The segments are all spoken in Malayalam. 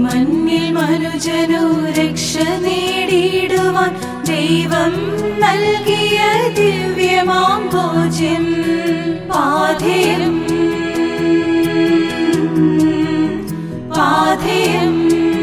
മണ്ണിൽ മനുജനു രക്ഷ നേടിയിടുവാൻ ദൈവം നൽകിയ ദിവ്യമാം ഭോജ്യം പാഥേയം പാഥേയം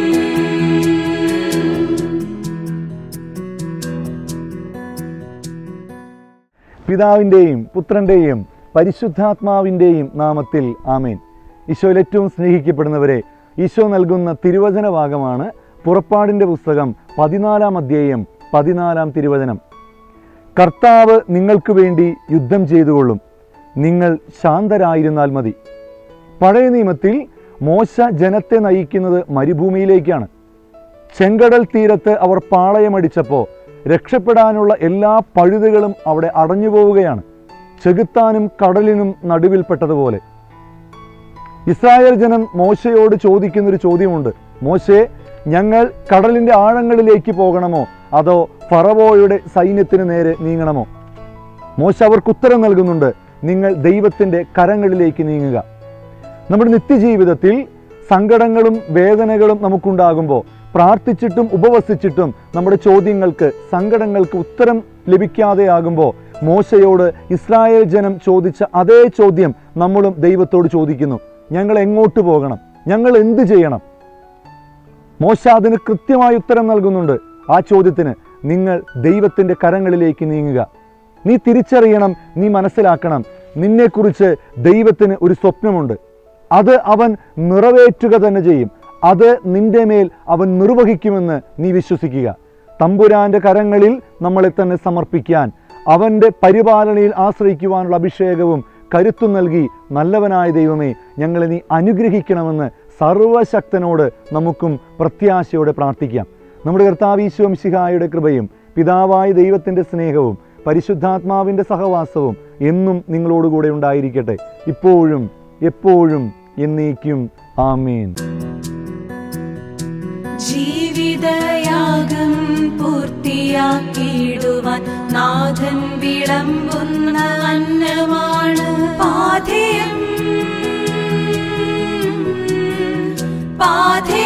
പിതാവിൻ്റെയും പുത്രൻ്റെയും പരിശുദ്ധാത്മാവിൻ്റെയും നാമത്തിൽ ആമേൻ ഈശോയിൽ ഏറ്റവും സ്നേഹിക്കപ്പെടുന്നവരെ ഈശോ നൽകുന്ന തിരുവചന ഭാഗമാണ് പുറപ്പാടിൻ്റെ പുസ്തകം പതിനാലാം അധ്യായം പതിനാലാം തിരുവചനം കർത്താവ് നിങ്ങൾക്ക് വേണ്ടി യുദ്ധം ചെയ്തുകൊള്ളും നിങ്ങൾ ശാന്തരായിരുന്നാൽ മതി പഴയ നിയമത്തിൽ മോശ ജനത്തെ നയിക്കുന്നത് മരുഭൂമിയിലേക്കാണ് ചെങ്കടൽ തീരത്ത് അവർ പാളയമടിച്ചപ്പോൾ രക്ഷപ്പെടാനുള്ള എല്ലാ പഴുതുകളും അവിടെ അടഞ്ഞു പോവുകയാണ് ചെകുത്താനും കടലിനും നടുവിൽപ്പെട്ടതുപോലെ ഇസ്രായേൽ ജനം മോശയോട് ചോദിക്കുന്നൊരു ചോദ്യമുണ്ട് മോശെ ഞങ്ങൾ കടലിൻ്റെ ആഴങ്ങളിലേക്ക് പോകണമോ അതോ ഫറവോയുടെ സൈന്യത്തിന് നേരെ നീങ്ങണമോ മോശ അവർക്ക് ഉത്തരം നൽകുന്നുണ്ട് നിങ്ങൾ ദൈവത്തിൻ്റെ കരങ്ങളിലേക്ക് നീങ്ങുക നമ്മുടെ നിത്യജീവിതത്തിൽ സങ്കടങ്ങളും വേദനകളും നമുക്കുണ്ടാകുമ്പോൾ പ്രാർത്ഥിച്ചിട്ടും ഉപവസിച്ചിട്ടും നമ്മുടെ ചോദ്യങ്ങൾക്ക് സങ്കടങ്ങൾക്ക് ഉത്തരം ലഭിക്കാതെയാകുമ്പോൾ മോശയോട് ഇസ്രായേൽ ജനം ചോദിച്ച അതേ ചോദ്യം നമ്മളും ദൈവത്തോട് ചോദിക്കുന്നു ഞങ്ങൾ എങ്ങോട്ട് പോകണം ഞങ്ങൾ എന്ത് ചെയ്യണം മോശ അതിന് കൃത്യമായ ഉത്തരം നൽകുന്നുണ്ട് ആ ചോദ്യത്തിന് നിങ്ങൾ ദൈവത്തിൻ്റെ കരങ്ങളിലേക്ക് നീങ്ങുക നീ തിരിച്ചറിയണം നീ മനസ്സിലാക്കണം നിന്നെക്കുറിച്ച് ദൈവത്തിന് ഒരു സ്വപ്നമുണ്ട് അത് അവൻ നിറവേറ്റുക തന്നെ ചെയ്യും അത് നിന്റെ മേൽ അവൻ നിർവഹിക്കുമെന്ന് നീ വിശ്വസിക്കുക തമ്പുരാന്റെ കരങ്ങളിൽ നമ്മളെ തന്നെ സമർപ്പിക്കാൻ അവൻ്റെ പരിപാലനയിൽ ആശ്രയിക്കുവാനുള്ള അഭിഷേകവും കരുത്തും നൽകി നല്ലവനായ ദൈവമേ ഞങ്ങളെ നീ അനുഗ്രഹിക്കണമെന്ന് സർവശക്തനോട് നമുക്കും പ്രത്യാശയോടെ പ്രാർത്ഥിക്കാം നമ്മുടെ കർത്താവ് ഈശോം ശിഹായുടെ കൃപയും പിതാവായ ദൈവത്തിൻ്റെ സ്നേഹവും പരിശുദ്ധാത്മാവിൻ്റെ സഹവാസവും എന്നും നിങ്ങളോടുകൂടെ ഉണ്ടായിരിക്കട്ടെ ഇപ്പോഴും എപ്പോഴും എന്നേക്കും ആമേൻ ജീവിതയാഗം പൂർത്തിയാക്കിയിടുവാൻ നാഥൻ വിളമ്പുന്ന അന്നമാണ് പാഥേയം പാഥേയം